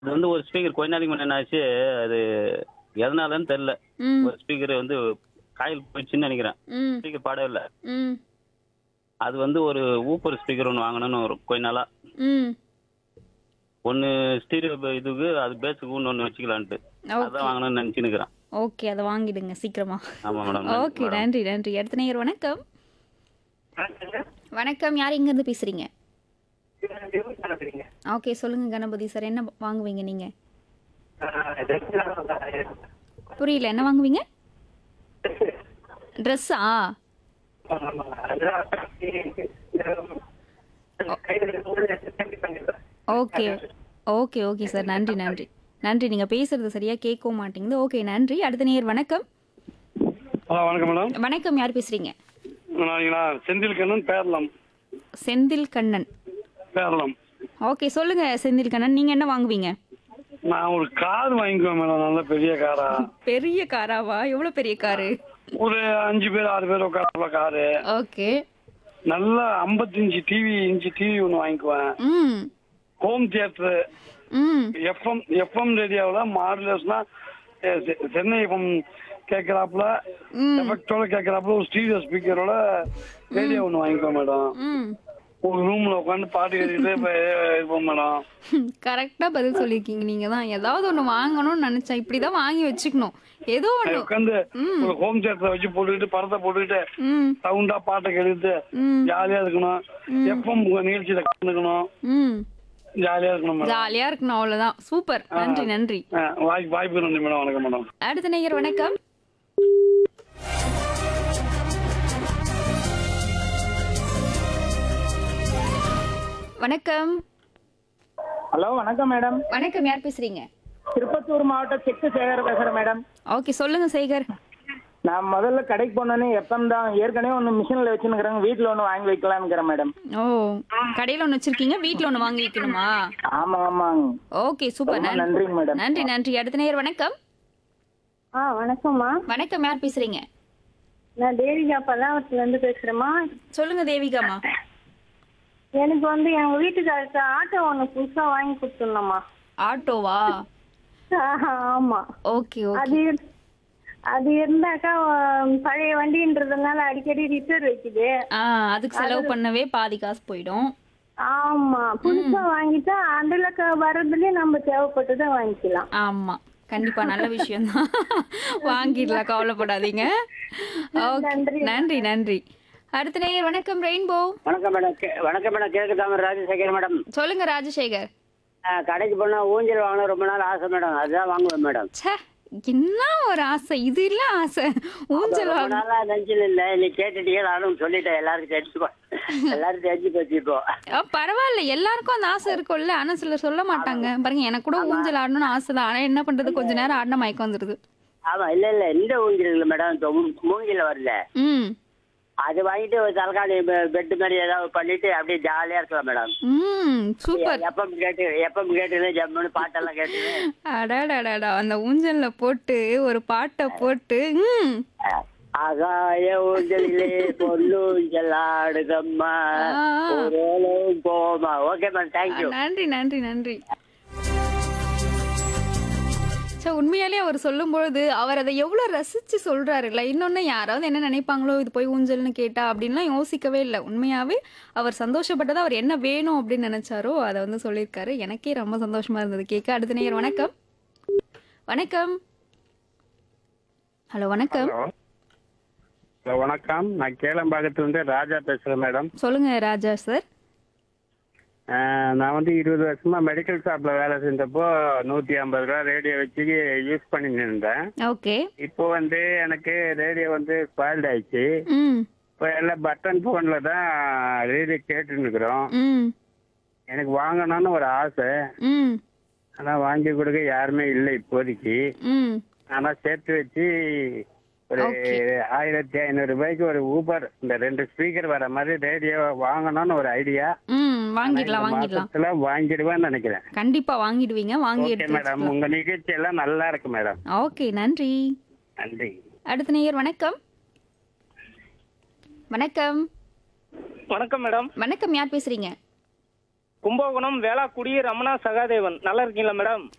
அது வந்து ஒரு ஸ்பீக்கர் கொஞ்ச நாளைக்கு முன்னாடி என்னாச்சு அது எதனாலன்னு தெரியல ம் ஒரு ஸ்பீக்கர் வந்து காயில் போயிடுச்சுன்னு நினைக்கிறேன் ம் ஸ்பீக்கர் பாடவே இல்லை ம் அது வந்து ஒரு ஊப்பர் ஸ்பீக்கர் ஒன்று வாங்கணும்னு ஒரு கொஞ்ச நாளா ம் ஒன்று ஸ்டீரியோ இதுக்கு அது பேஸுக்கு ஒன்று ஒன்று வச்சுக்கலான்ட்டு ஓகே அதான் வாங்கணும்னு நினச்சினுக்கிறேன் ஓகே அதை வாங்கிடுங்க சீக்கிரமா ஆமாம் மேடம் ஓகே நன்றி நன்றி அடுத்த நேயர் வணக்கம் வணக்கம் யார் இருந்து பேசுறீங்க ஓகே சொல்லுங்க கணபதி சார் என்ன வாங்குவீங்க நீங்க புரியல என்ன வாங்குவீங்க ட்ரெஸ்ஸா ஓகே ஓகே ஓகே சார் நன்றி நன்றி நன்றி நீங்க பேசுறது சரியா கேட்கவும் மாட்டேங்குது ஓகே நன்றி அடுத்த நேயர் வணக்கம் ஹலோ வணக்கம் மேடம் வணக்கம் யார் பேசுறீங்க நாங்களா செந்தில் கண்ணன் பேரலாம் செந்தில் கண்ணன் பேரலாம் ஓகே சொல்லுங்க செந்தில் கண்ணன் நீங்க என்ன வாங்குவீங்க நான் ஒரு கார் வாங்கிக்குவேன் மேடம் நல்ல பெரிய காரா பெரிய காராவா எவ்வளவு பெரிய காரு ஒரு அஞ்சு பேர் ஆறு பேர் உட்கார காரு ஓகே நல்ல ஐம்பத்தி இன்ச்சு டிவி இன்ச்சு டிவி ஒன்று வாங்கிக்குவேன் ம் ஹோம் தியேட்டர் ம் எஃப்எம் எஃப்எம் ரேடியோவில் மாடுலேஷனா சென்னை எஃப்எம் கேட்குறாப்புல ம் எஃபெக்டோட கேட்குறாப்புல ஒரு ஸ்டீரியோ ஸ்பீக்கரோட ரேடியோ ஒன்று வாங்கிக்குவேன் மேடம் ம் ஒரு ரூமில் உட்காந்து பாட்டு கேட்டுக்கிட்டே இப்ப இருப்போம் மேடம் கரெக்டா பதில் சொல்லியிருக்கீங்க நீங்க தான் ஏதாவது ஒண்ணு வாங்கணும்னு நினைச்சேன் இப்படிதான் வாங்கி வச்சுக்கணும் ஏதோ ஒண்ணு உட்காந்து ஒரு ஹோம் தியேட்டரை வச்சு போட்டுக்கிட்டு படத்தை போட்டுக்கிட்டு ம் சவுண்டா பாட்டை கேட்டுட்டு ம் ஜாலியா இருக்கணும் எஃப்எம் நிகழ்ச்சியில கலந்துக்கணும் ம் ஜாலியா இருக்கணும் மேடம் ஜாலியா இருக்கணும் அவ்வளவுதான் சூப்பர் நன்றி நன்றி ஆ, வாய்ப்பு வாய்ப்பு நன்றி மேடம் வணக்கம் மேடம் அடுத்த நேயர் வணக்கம் வணக்கம் ஹலோ வணக்கம் மேடம் வணக்கம் யார் பேசுறீங்க திருப்பத்தூர் மாவட்டம் செக்கு சேகர் பேசுறேன் மேடம் ஓகே சொல்லுங்க சேகர் நான் முதல்ல கடைக்கு போனோன்னே எப்பம் தான் ஏற்கனவே ஒன்று மிஷினில் வச்சுருக்கிறேங்க வீட்டில் ஒன்று வாங்கி வைக்கலாம்ங்கிறேன் மேடம் ஓ கடையில ஒண்ணு வச்சிருக்கீங்க வீட்ல ஒண்ணு வாங்கி வைக்கணுமா ஆமாம் ஆமாங்க ஓகே சூப்பர் ரொம்ப நன்றி நன்றிங்க மேடம் நன்றி நன்றி அடுத்த நேயர் வணக்கம் ஆ வணக்கம்மா வணக்கம் யார் பேசுறீங்க நான் தேவிகா பல்லாவரத்துல இருந்து பேசுறேம்மா சொல்லுங்க தேவிகாமா எனக்கு வந்து எங்க வீட்டுக்காரருக்கு ஆட்டோ ஒண்ணு புதுசா வாங்கி கொடுத்துடணும்மா ஆட்டோவா ஆமா ஓகே ஓகே அது இரு- அது இருந்தாக்கா ஆ, பழைய வண்டின்றதுனால அடிக்கடி ரிப்பேர் வைக்குது ஆ அதுக்கு செலவு பண்ணவே பாதி காசு போயிடும் ஆமா புதுசா வாங்கிட்டா அதுல க- வர்றதுலயே நம்ம தேவைப்பட்டதை வாங்கிக்கலாம் ஆமா கண்டிப்பா நல்ல விஷயம் தான் வாங்கிடலாம் கவலைப்படாதீங்க ஓகே நன்றி நன்றி அடுத்த நேயர் வணக்கம் ரெயின்போ வணக்கம் மேடம் கே- வணக்கம் மேடம் கிழக்கு தாமரை ராஜசேகர் மேடம் சொல்லுங்க ராஜசேகர் ஆ, கடைக்கு போனா ஊஞ்சல் வாங்கணும் ரொம்ப நாள் ஆசை மேடம் அதுதான் வாங்குவேன் மேடம் ச்சே என்ன ஒரு ஆசை இது இல்ல ஆசை ஊஞ்சல் ரொம்ப வாங்க நாளா நெஞ்சில் இல்ல நீ கேட்டுட்டீங்க நானும் சொல்லிட்டேன் எல்லாருக்கும் தெரிஞ்சு போ- எல்லாரும் தெரிஞ்சு போச்சு இப்போ ஆ, பரவாயில்ல எல்லாருக்கும் அந்த ஆசை இருக்கும்ல ஆனா சிலர் சொல்ல மாட்டாங்க பாருங்க எனக்கு கூட ஊஞ்சல் ஆடணும்னு ஆசை தான் ஆனா என்ன பண்றது கொஞ்ச நேரம் ஆடின மயக்கம் வந்துருது ஆமா இல்ல இல்ல இந்த ஊஞ்சல் இல்ல மேடம் இந்த மூ- மூங்கில வரல ம் அது வாங்கிட்டு ஒரு தலகாணி பெட் மாதிரி ஏதாவது பண்ணிட்டு அப்படியே ஜாலியா இருக்கலாம் மேடம் ம் சூப்பர் எப்பம் கேட்டு எப்பம் கேட்டு ஜம்முன்னு பாட்டெல்லாம் கேட்டு அடாடாடாடா அந்த ஊஞ்சல்ல போட்டு ஒரு பாட்டை போட்டு ம் ஆகாய ஊஞ்சலிலே பொல்லூஞ்சல் ஆடுதம்மா ஆ. ஒரு போமா ஓகே மேடம் தேங்க்யூ நன்றி நன்றி நன்றி சே உண்மையாலே அவர் சொல்லும்பொழுது அவர் அதை எவ்வளோ ரசிச்சு சொல்றாருல்ல இன்னொன்று யாராவது என்ன நினைப்பாங்களோ இது போய் ஊஞ்சல்னு கேட்டா அப்படின்லாம் யோசிக்கவே இல்லை உண்மையாவே அவர் சந்தோஷப்பட்டது அவர் என்ன வேணும் அப்படின்னு நினைச்சாரோ அதை வந்து சொல்லியிருக்காரு எனக்கே ரொம்ப சந்தோஷமா இருந்தது கேட்க அடுத்த நேயர் வணக்கம் வணக்கம் ஹலோ வணக்கம் ஹலோ வணக்கம் நான் கேளம்பாக்கத்துல இருந்து ராஜா பேசுறேன் மேடம் சொல்லுங்க ராஜா சார் ஆஹ் நான் வந்து இருபது வருஷமா மெடிக்கல் ஷாப்ல வேலை செஞ்சப்போ நூத்தி ஐம்பது ரூபா ரேடியோ வச்சு யூஸ் பண்ணிட்டு இருந்தேன் ஓகே இப்போ வந்து எனக்கு ரேடியோ வந்து ஸ்பாயில்ட் ஆயிடுச்சு ம் இப்போ எல்லாம் பட்டன் ஃபோன்ல தான் ரேடியோ கேட்டுன்னு இருக்கிறோம் ம் எனக்கு வாங்கணும்னு ஒரு ஆசை ம் ஆனா வாங்கி கொடுக்க யாருமே இல்லை இப்போதைக்கு ம் ஆனா சேர்த்து வச்சு ஒரு Okay. ஆயிரத்தி ஐநூறு ரூபாய்க்கு ஒரு ஊபர் இந்த ரெண்டு ஸ்பீக்கர் வர மாதிரி ரேடியோ வாங்கணும்னு ஒரு ஐடியா ம் வாங்கிடலாம் வாங்கிடலாம் மாசத்துல வாங்கிடுவேன்னு நினைக்கிறேன் கண்டிப்பா வாங்கிடுவீங்க வாங்கி ஓகே எடுத்து மேடம் உங்க நிகழ்ச்சி எல்லாம் நல்லா இருக்கு மேடம் ஓகே நன்றி நன்றி அடுத்த நேயர் வணக்கம் வணக்கம் வணக்கம் மேடம் வணக்கம் யார் பேசுறீங்க கும்பகோணம் வேளாக்குடி ரமணா சகாதேவன் நல்லா இருக்கீங்களா மேடம்